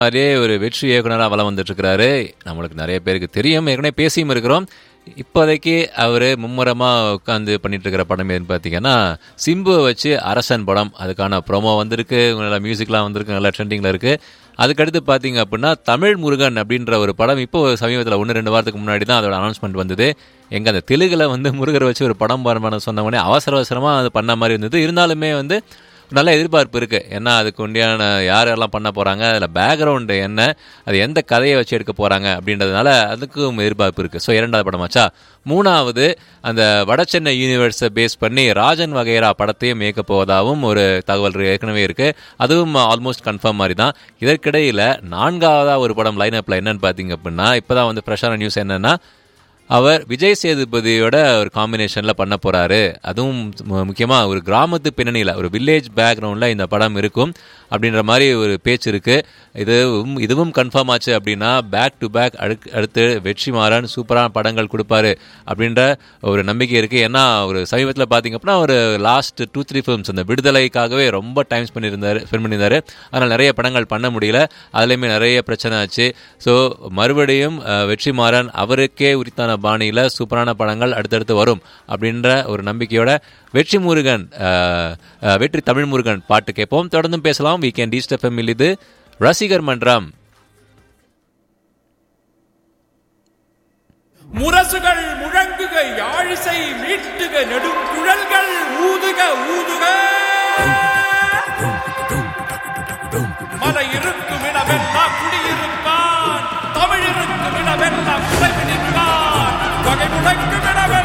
மாதிரியே ஒரு வெற்றி இயக்குனராக வலம் வந்துட்டு இருக்கிறாரு நம்மளுக்கு நிறைய பேருக்கு தெரியும் ஏற்கனவே பேசியும் இருக்கிறோம் இப்போதைக்கு அவர் மும்முரமாக உட்காந்து பண்ணிட்டு இருக்கிற படம் எதுன்னு பார்த்தீங்கன்னா சிம்புவை வச்சு அரசன் படம் அதுக்கான ப்ரோமோ வந்திருக்கு நல்ல மியூசிக்லாம் வந்திருக்கு நல்லா ட்ரெண்டிங்கில் இருக்குது அதுக்கடுத்து பார்த்தீங்க அப்படின்னா தமிழ் முருகன் அப்படின்ற ஒரு படம் இப்போ சமீபத்தில் ஒன்று ரெண்டு வாரத்துக்கு முன்னாடி தான் அதோட அனௌன்ஸ்மெண்ட் வந்தது எங்கே அந்த தெலுங்கில் வந்து முருகரை வச்சு ஒரு படம் பண்ண சொன்ன உடனே அவசர அவசரமாக அது பண்ண மாதிரி இருந்தது இருந்தாலுமே வந்து நல்ல எதிர்பார்ப்பு இருக்குது ஏன்னா அதுக்கு உண்டியான யார் யாரெல்லாம் பண்ண போகிறாங்க அதில் பேக்ரவுண்டு என்ன அது எந்த கதையை வச்சு எடுக்க போகிறாங்க அப்படின்றதுனால அதுக்கும் எதிர்பார்ப்பு இருக்குது ஸோ இரண்டாவது படமாச்சா மூணாவது அந்த வடசென்னை யூனிவர்ஸை பேஸ் பண்ணி ராஜன் வகைரா படத்தையும் இயக்க போவதாகவும் ஒரு தகவல் ஏற்கனவே இருக்குது அதுவும் ஆல்மோஸ்ட் கன்ஃபார்ம் மாதிரி தான் இதற்கிடையில் நான்காவதாக ஒரு படம் லைனப்பில் என்னன்னு பார்த்தீங்க அப்படின்னா இப்போ தான் வந்து ஃப்ரெஷ்ஷான நியூஸ் என்னென்னா அவர் விஜய் சேதுபதியோட ஒரு காம்பினேஷனில் பண்ண போகிறாரு அதுவும் முக்கியமாக ஒரு கிராமத்து பின்னணியில் ஒரு வில்லேஜ் பேக்ரவுண்டில் இந்த படம் இருக்கும் அப்படின்ற மாதிரி ஒரு பேச்சு இருக்குது இதுவும் இதுவும் கன்ஃபார்ம் ஆச்சு அப்படின்னா பேக் டு பேக் அடுக்கு அடுத்து வெற்றிமாறன் சூப்பரான படங்கள் கொடுப்பாரு அப்படின்ற ஒரு நம்பிக்கை இருக்குது ஏன்னா ஒரு சமீபத்தில் பார்த்தீங்க அப்படின்னா ஒரு லாஸ்ட் டூ த்ரீ ஃபிலிம்ஸ் அந்த விடுதலைக்காகவே ரொம்ப டைம் பண்ணியிருந்தார் ஸ்பெண்ட் பண்ணியிருந்தாரு அதனால் நிறைய படங்கள் பண்ண முடியல அதுலேயுமே நிறைய பிரச்சனை ஆச்சு ஸோ மறுபடியும் அஹ், வெற்றிமாறன் அவருக்கே உரித்தான பாணியில் சூப்பரான படங்கள் அடுத்தடுத்து வரும் அப்படின்ற ஒரு நம்பிக்கையோட வெற்றி முருகன் அஹ், அஹ், வெற்றி தமிழ் முருகன் பாட்டு கேட்போம் தொடர்ந்தும் பேசலாம் வீக்கெண்ட் ஈஸ்ட் எஃப்எம் இது ரசிகர் மன்றம் முரசுகள் முழங்குக யாழிசை மீட்டுக நெடுங்குழல்கள் ஊதுக ஊதுக மலை இருக்கும் இடமெல்லாம் குடியிருப்பான் தமிழ் இருக்கும் இடமெல்லாம் குறைவு நிற்பான் வகை முழக்கும் இடமெல்லாம்